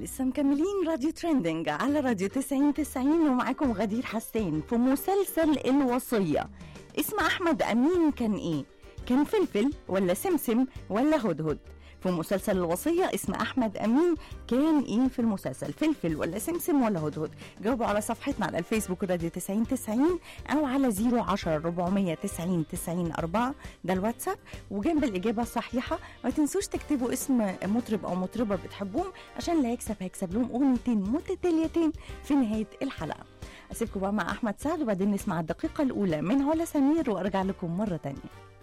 لسه مكملين راديو تريندنج على راديو 90 90 ومعاكم غدير حسان في مسلسل الوصية اسم أحمد أمين كان إيه؟ كان فلفل ولا سمسم ولا هدهد؟ في مسلسل الوصية اسم أحمد أمين كان إيه في المسلسل فلفل ولا سمسم ولا هدهد جاوبوا على صفحتنا على الفيسبوك راديو 90 90 أو على 010 490 90 4 ده الواتساب وجنب الإجابة الصحيحة ما تنسوش تكتبوا اسم مطرب أو مطربة بتحبوهم عشان اللي هيكسب هيكسب لهم أغنيتين متتاليتين في نهاية الحلقة أسيبكم بقى مع أحمد سعد وبعدين نسمع الدقيقة الأولى من علا سمير وأرجع لكم مرة تانية